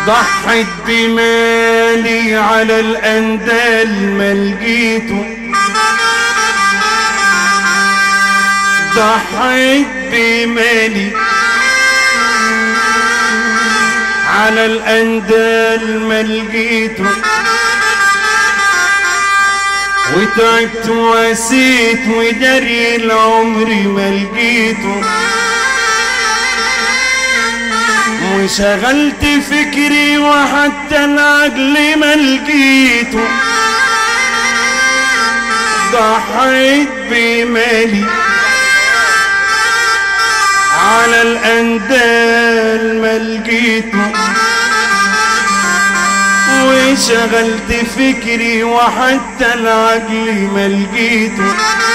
ضحت بمالي على الأندال ما لقيته ضحيت بمالي على الأندال ما لقيته وتعبت واسيت ودري العمر ما لقيته وشغلت فكري وحتى العقل ما لقيته ضحيت بمالي على الأندال ما لقيته وشغلت فكري وحتى العقل ما لقيته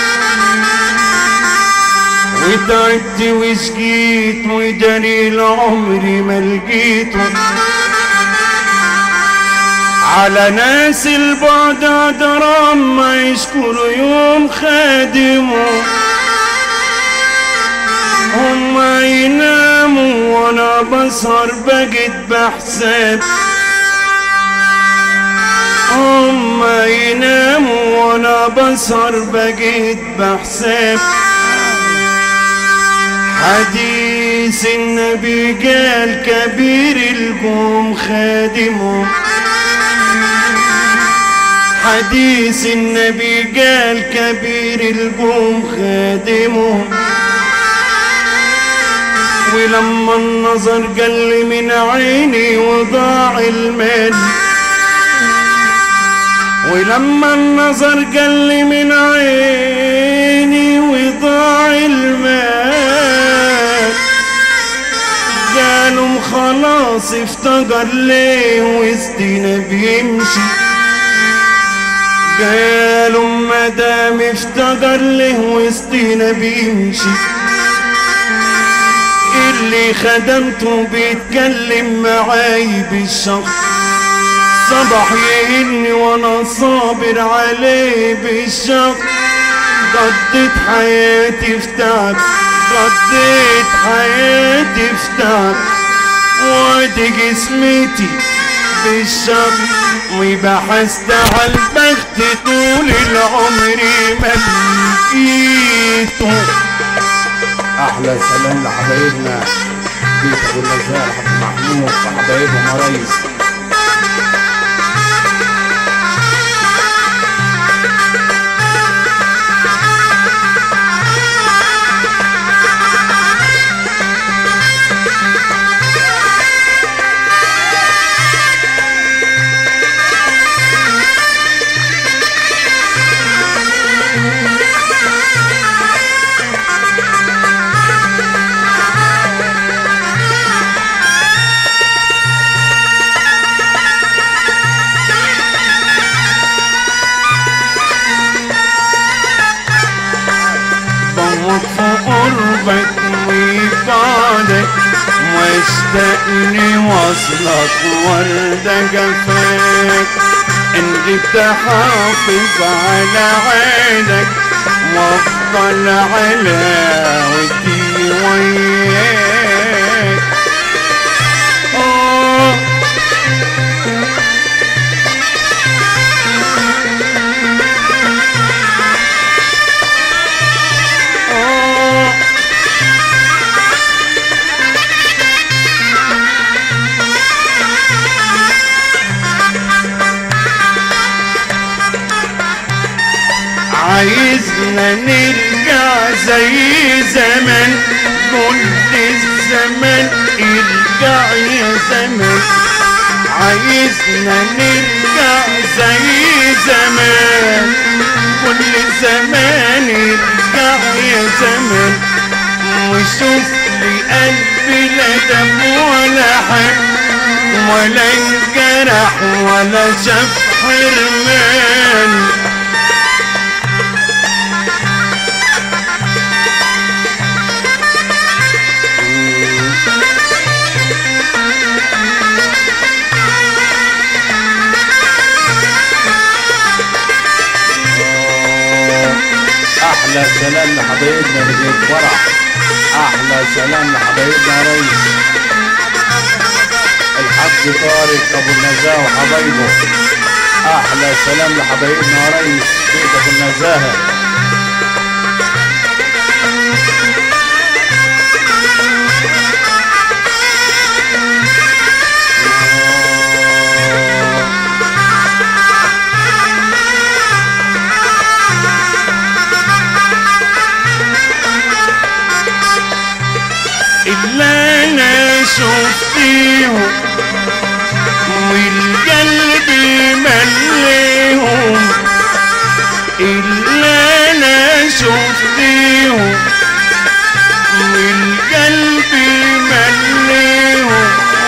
وتعبت وشقيت وجري العمر ما لقيته على ناس البعد عدرام ما يشكروا يوم خادمه هما يناموا وانا بسهر بجد بحساب هما يناموا وانا بسهر بجد بحساب حديث النبي قال كبير القوم خادمه حديث النبي قال كبير القوم خادمه ولما النظر قل من عيني وضاع المال ولما النظر قل من عيني وضاع المال قالوا خلاص افتقر ليه وسطنا بيمشي قالوا مدام افتقر ليه وسطنا بيمشي اللي خدمته بيتكلم معاي بالشخص صبح يهني وانا صابر عليه بالشخص قضيت حياتي في تعب قضيت حياتي في تعب وادي جسمتي بالشر وبحثت على البخت طول العمر ما لقيته احلى سلام لحبايبنا بيت ابو النزال حاج محمود وحبايبهم يا ريس بموت في قربك وبعدك واشتقني وصلك وردة جفاك ان جبت حافظ على عينك وافضل على ودي وياك آه آه عايزنا نرجع زي زمان كل الزمان ارجع يا زمان عايزنا نرجع زي زمان كل زمان ارجع يا زمان وشوف لي قلبي لا دم ولا حب ولا انجرح ولا شاف حرمان احلى سلام لحبايبنا اللي بيت فرح احلى سلام لحبايبنا يا ريس الحاج طارق ابو النزاهه وحبايبه احلى سلام لحبايبنا يا ريس بيت ابو النزاهه اللي انا شفتيهم والقلب مليهم اللي انا شفتيهم والقلب مليهم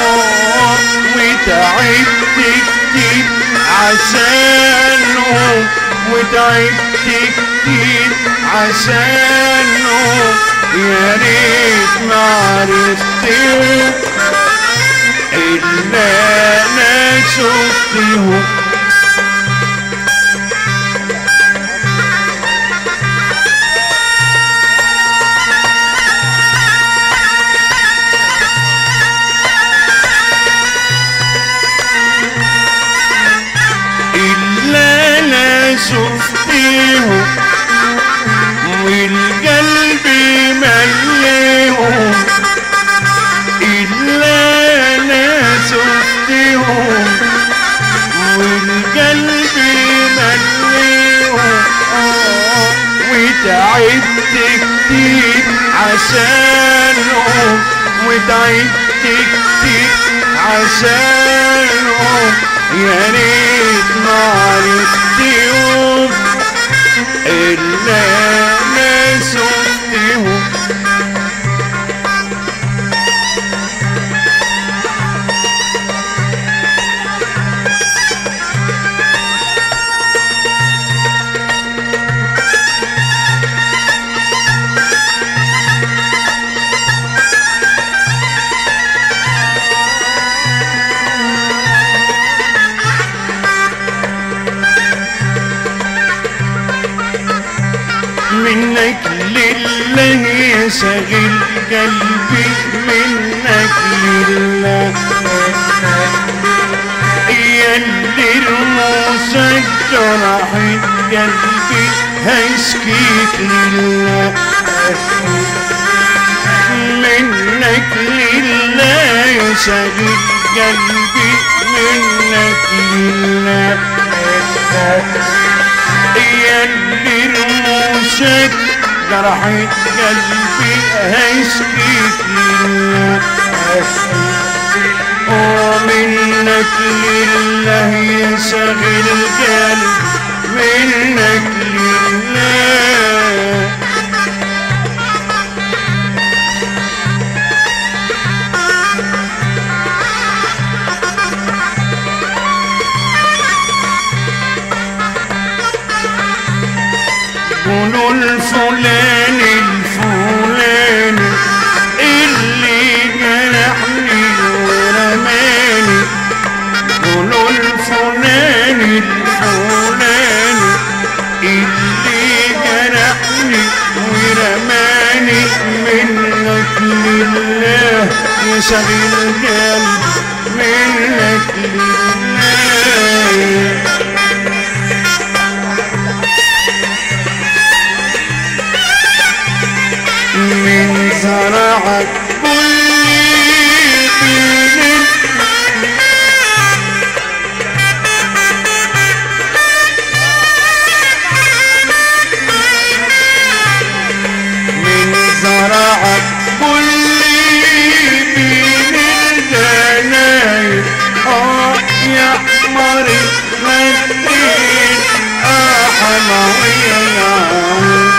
وتعبت كتير عشانهم وتعبت كتير عشانهم يا ريت ما عرفتهم إلا أنا شفتهم إلا أنا شفتهم والقلب مليهم إلا أنا شفتهم والقلب مليهم آه، وتعبت كتير عشانهم وتعبت كتير عشانهم يا ريت ما عرفتهم إلا ما شفتهم منك لله يا شاغل قلبي منك لله يا اللي رموشك جرحت قلبي هشكيك لله منك لله يا شاغل قلبي منك لله يا اللي رموشك جرحت قلبي هشكيك لله ومنك لله يا شاغل القلب منك لله قولوا الفلان الفلان اللي جرحني ورماني قولوا الفلان الفلان اللي جرحني ورماني منك لله يا شغل القلب منك لله من زرعك كل طين من زرعك كل بين الجناين اه يا حمر المدين اه حموية يا عود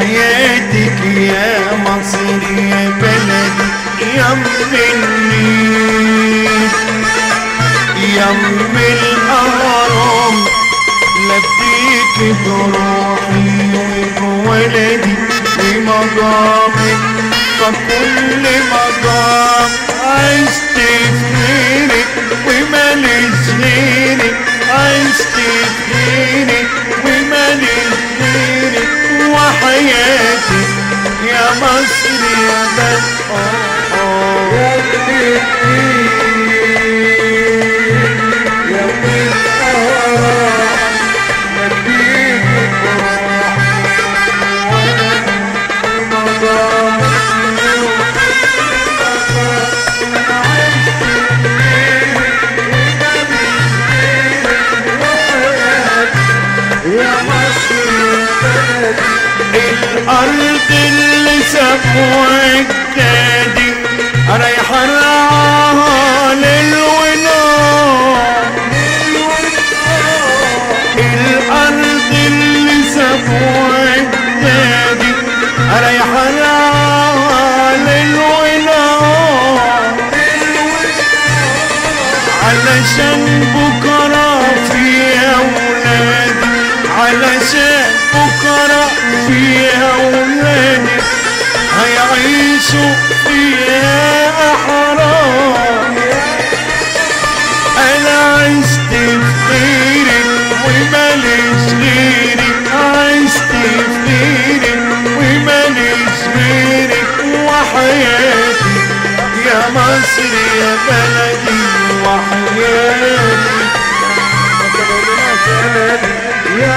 وحياتك يا مصر يا بلدي يم النيل يم الأهرام لبيك بروحي وبولدي بمقامك فكل مقام عشت في غيرك وماليش غيرك عشت في غيرك وماليش غيرك وحياتي يا مصر يا بلد الأرض اللي سابوا اجدادي رايح رعاها للونار الأرض اللي سابوا اجدادي رايح رعاها للونار علشان بكرة في أولادي علشان بكرة في أولادي هيعيشوا فيها أحرار أنا عشت في خيرك وماليش غيرك عشت في خيرك وماليش غيرك وحياتي يا مصر يا بلدي وحياتي يا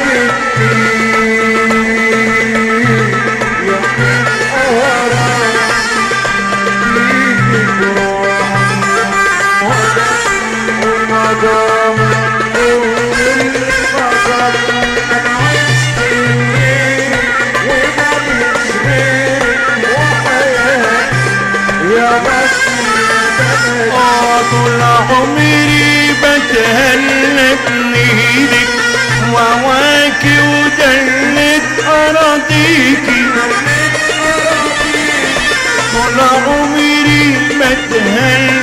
آه طول عمري بتهلب ليدك وواكي ودلت أراضيكي طول عمري بتهلب